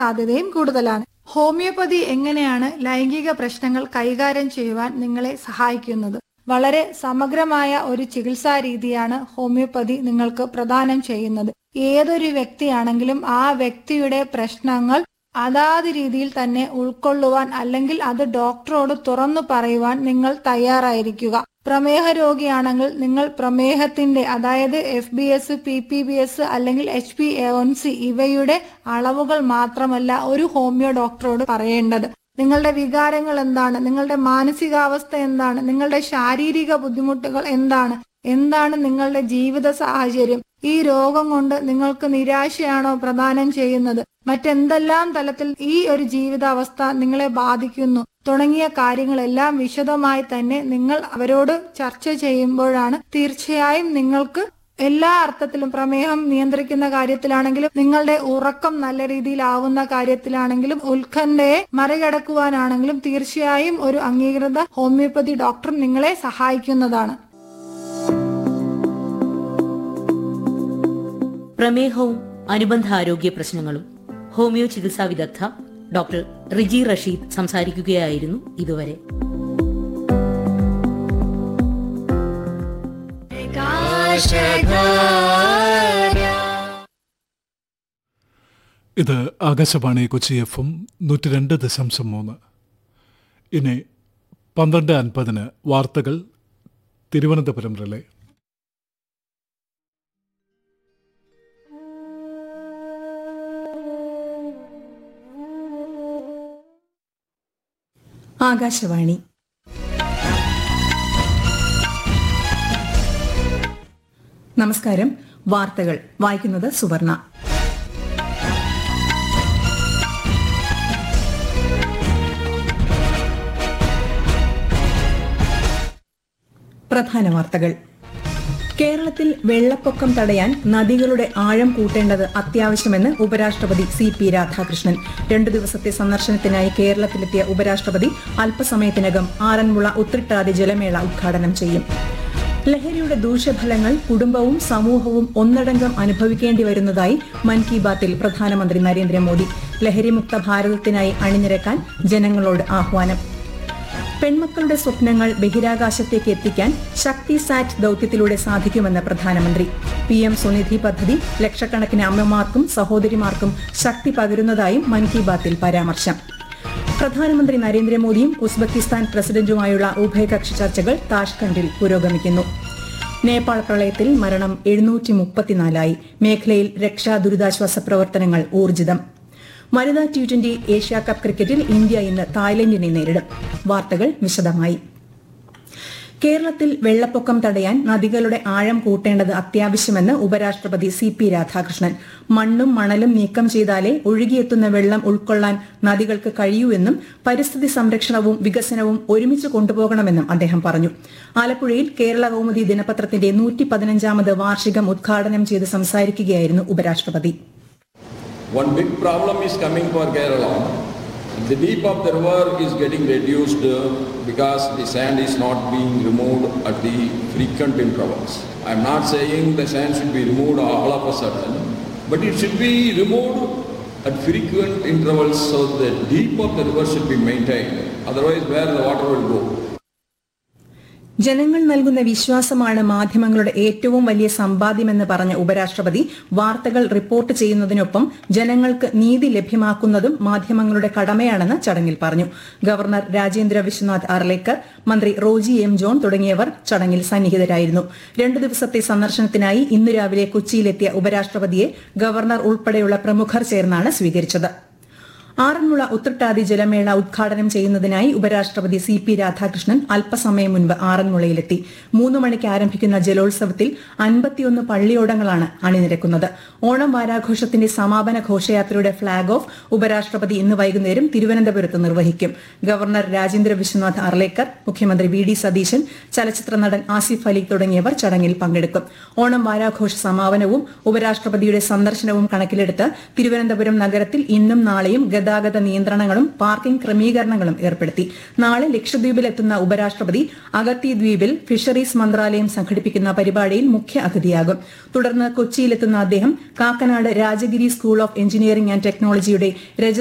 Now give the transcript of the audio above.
സാധ്യതയും കൂടുതലാണ് ഹോമിയോപ്പതി എങ്ങനെയാണ് ലൈംഗിക പ്രശ്നങ്ങൾ കൈകാര്യം ചെയ്യുവാൻ നിങ്ങളെ സഹായിക്കുന്നത് വളരെ സമഗ്രമായ ഒരു ചികിത്സാ രീതിയാണ് ഹോമിയോപ്പതി നിങ്ങൾക്ക് പ്രദാനം ചെയ്യുന്നത് ഏതൊരു വ്യക്തിയാണെങ്കിലും ആ വ്യക്തിയുടെ പ്രശ്നങ്ങൾ അതാത് രീതിയിൽ തന്നെ ഉൾക്കൊള്ളുവാൻ അല്ലെങ്കിൽ അത് ഡോക്ടറോട് തുറന്നു പറയുവാൻ നിങ്ങൾ തയ്യാറായിരിക്കുക പ്രമേഹ രോഗിയാണെങ്കിൽ നിങ്ങൾ പ്രമേഹത്തിന്റെ അതായത് F B S P P B S അല്ലെങ്കിൽ H P A one C ഇവയുടെ അളവുകൾ മാത്രമല്ല ഒരു ഹോമിയോ ഡോക്ടറോട് പറയേണ്ടത് നിങ്ങളുടെ വികാരങ്ങൾ എന്താണ് നിങ്ങളുടെ മാനസികാവസ്ഥ എന്താണ് നിങ്ങളുടെ ശാരീരിക ബുദ്ധിമുട്ടുകൾ എന്താണ് എന്താണ് നിങ്ങളുടെ ജീവിത സാഹചര്യം ഈ രോഗം കൊണ്ട് നിങ്ങൾക്ക് നിരാശയാണോ പ്രദാനം ചെയ്യുന്നത് മറ്റെന്തെല്ലാം തലത്തിൽ ഈ ഒരു ജീവിതാവസ്ഥ നിങ്ങളെ ബാധിക്കുന്നു തുടങ്ങിയ കാര്യങ്ങളെല്ലാം വിശദമായി തന്നെ നിങ്ങൾ അവരോട് ചർച്ച ചെയ്യുമ്പോഴാണ് തീർച്ചയായും നിങ്ങൾക്ക് എല്ലാ അർത്ഥത്തിലും പ്രമേഹം നിയന്ത്രിക്കുന്ന കാര്യത്തിലാണെങ്കിലും നിങ്ങളുടെ ഉറക്കം നല്ല രീതിയിലാവുന്ന കാര്യത്തിലാണെങ്കിലും ഉത്കണ്ഠയെ മറികടക്കുവാനാണെങ്കിലും തീർച്ചയായും ഒരു അംഗീകൃത ഹോമിയോപ്പതി ഡോക്ടർ നിങ്ങളെ സഹായിക്കുന്നതാണ് പ്രമേഹവും അനുബന്ധ ആരോഗ്യ പ്രശ്നങ്ങളും ഹോമിയോ ചികിത്സാ വിദഗ്ധ ഡോക്ടർ റിജി റഷീദ് സംസാരിക്കുകയായിരുന്നു ഇതുവരെ ഇത് ആകാശവാണി കൊച്ചി എഫ് എം നൂറ്റി രണ്ട് ദശാംശം മൂന്ന് ഇനി പന്ത്രണ്ട് അൻപതിന് വാർത്തകൾ തിരുവനന്തപുരം റിലേ ആകാശവാണി നമസ്കാരം വാർത്തകൾ വായിക്കുന്നത് സുവർണ പ്രധാന വാർത്തകൾ കേരളത്തിൽ വെള്ളപ്പൊക്കം തടയാൻ നദികളുടെ ആഴം കൂട്ടേണ്ടത് അത്യാവശ്യമെന്ന് ഉപരാഷ്ട്രപതി സി പി രാധാകൃഷ്ണൻ രണ്ടു ദിവസത്തെ സന്ദർശനത്തിനായി കേരളത്തിലെത്തിയ ഉപരാഷ്ട്രപതി അല്പസമയത്തിനകം ആറന്മുള ഉത്രിട്ടാതി ജലമേള ഉദ്ഘാടനം ചെയ്യും ലഹരിയുടെ ദൂഷ്യഫലങ്ങൾ കുടുംബവും സമൂഹവും ഒന്നടങ്കം അനുഭവിക്കേണ്ടി വരുന്നതായി മൻ കി ബാത്തിൽ പ്രധാനമന്ത്രി നരേന്ദ്രമോദി ലഹരിമുക്ത ഭാരതത്തിനായി അണിനിരക്കാൻ ജനങ്ങളോട് ആഹ്വാനം പെൺമക്കളുടെ സ്വപ്നങ്ങൾ ബഹിരാകാശത്തേക്ക് എത്തിക്കാൻ ശക്തി സാറ്റ് ദൌത്യത്തിലൂടെ സാധിക്കുമെന്ന് പ്രധാനമന്ത്രി പി എം സ്വനിധി പദ്ധതി ലക്ഷക്കണക്കിന് അമ്മമാർക്കും സഹോദരിമാർക്കും ശക്തി പകരുന്നതായും മൻ കി ബാത്തിൽ പരാമർശം പ്രധാനമന്ത്രി നരേന്ദ്രമോദിയും ഉസ്ബെക്കിസ്ഥാൻ പ്രസിഡന്റുമായുള്ള ഉഭയകക്ഷി ചർച്ചകൾ താഷ്കണ്ടിൽ പുരോഗമിക്കുന്നു നേപ്പാൾ പ്രളയത്തിൽ മരണം എഴുന്നൂറ്റി മുപ്പത്തിനാലായി മേഖലയിൽ രക്ഷാ ദുരിതാശ്വാസ പ്രവർത്തനങ്ങൾ ഊർജിതം വനിതാ ടി ട്വന്റി ഏഷ്യ കപ്പ് ക്രിക്കറ്റിൽ ഇന്ത്യ ഇന്ന് തായ്ലൻഡിനെ നേരിടും വാർത്തകൾ വിശദമായി കേരളത്തിൽ വെള്ളപ്പൊക്കം തടയാൻ നദികളുടെ ആഴം കൂട്ടേണ്ടത് അത്യാവശ്യമെന്ന് ഉപരാഷ്ട്രപതി സി പി രാധാകൃഷ്ണൻ മണ്ണും മണലും നീക്കം ചെയ്താലേ ഒഴുകിയെത്തുന്ന വെള്ളം ഉൾക്കൊള്ളാൻ നദികൾക്ക് കഴിയൂ എന്നും പരിസ്ഥിതി സംരക്ഷണവും വികസനവും ഒരുമിച്ച് കൊണ്ടുപോകണമെന്നും അദ്ദേഹം പറഞ്ഞു ആലപ്പുഴയിൽ കേരള കൗമുദി ദിനപത്രത്തിന്റെ നൂറ്റി പതിനഞ്ചാമത് വാർഷികം ഉദ്ഘാടനം ചെയ്ത് സംസാരിക്കുകയായിരുന്നു ഉപരാഷ്ട്രപതി One big problem is coming for Kerala. The deep of the river is getting reduced uh, because the sand is not being removed at the frequent intervals. I am not saying the sand should be removed all of a sudden, but it should be removed at frequent intervals so the deep of the river should be maintained. Otherwise, where the water will go? ജനങ്ങൾ നൽകുന്ന വിശ്വാസമാണ് മാധ്യമങ്ങളുടെ ഏറ്റവും വലിയ സമ്പാദ്യമെന്ന് പറഞ്ഞ ഉപരാഷ്ട്രപതി വാർത്തകൾ report ചെയ്യുന്നതിനൊപ്പം ജനങ്ങൾക്ക് നീതി ലഭ്യമാക്കുന്നതും മാധ്യമങ്ങളുടെ കടമയാണെന്ന് ചടങ്ങിൽ പറഞ്ഞു ഗവർണർ രാജേന്ദ്ര വിശ്വനാഥ് അർലേക്കർ മന്ത്രി റോജി എം ജോൺ തുടങ്ങിയവർ ചടങ്ങിൽ സന്നിഹിതരായിരുന്നു രണ്ടു ദിവസത്തെ സന്ദർശനത്തിനായി ഇന്ന് രാവിലെ കൊച്ചിയിലെത്തിയ ഉപരാഷ്ട്രപതിയെ ഗവർണർ ഉൾപ്പെടെയുള്ള പ്രമുഖർ ചേർന്നാണ് സ്വീകരിച്ചത് ആറന്മുള ഉത്രട്ടാതി ജലമേള ഉദ്ഘാടനം ചെയ്യുന്നതിനായി ഉപരാഷ്ട്രപതി സി പി രാധാകൃഷ്ണൻ അല്പസമയം മുൻപ് ആറന്മുളയിലെത്തി മൂന്ന് മണിക്ക് ആരംഭിക്കുന്ന ജലോത്സവത്തിൽ അൻപത്തിയൊന്ന് പള്ളിയോടങ്ങളാണ് അണിനിരക്കുന്നത് ഓണം വാരാഘോഷത്തിന്റെ സമാപന ഘോഷയാത്രയുടെ ഫ്ളാഗ് ഓഫ് ഉപരാഷ്ട്രപതി ഇന്ന് വൈകുന്നേരം തിരുവനന്തപുരത്ത് നിർവഹിക്കും ഗവർണർ രാജേന്ദ്ര വിശ്വനാഥ് അർലേക്കർ മുഖ്യമന്ത്രി വി ഡി സതീശൻ ചലച്ചിത്ര നടൻ ആസിഫ് അലി തുടങ്ങിയവർ ചടങ്ങിൽ പങ്കെടുക്കും ഓണം വാരാഘോഷ സമാപനവും ഉപരാഷ്ട്രപതിയുടെ സന്ദർശനവും കണക്കിലെടുത്ത് തിരുവനന്തപുരം നഗരത്തിൽ ഇന്നും നാളെയും ഗതാഗത നിയന്ത്രണങ്ങളും പാർക്കിംഗ് ക്രമീകരണങ്ങളും ഏർപ്പെടുത്തി നാളെ ലക്ഷദ്വീപിലെത്തുന്ന ഉപരാഷ്ട്രപതി അഗത്തി ദ്വീപിൽ ഫിഷറീസ് മന്ത്രാലയം സംഘടിപ്പിക്കുന്ന പരിപാടിയിൽ മുഖ്യ അതിഥിയാകും തുടർന്ന് കൊച്ചിയിലെത്തുന്ന അദ്ദേഹം Kakkanad Rajagiri school of engineering and ടെക്നോളജിയുടെ രജത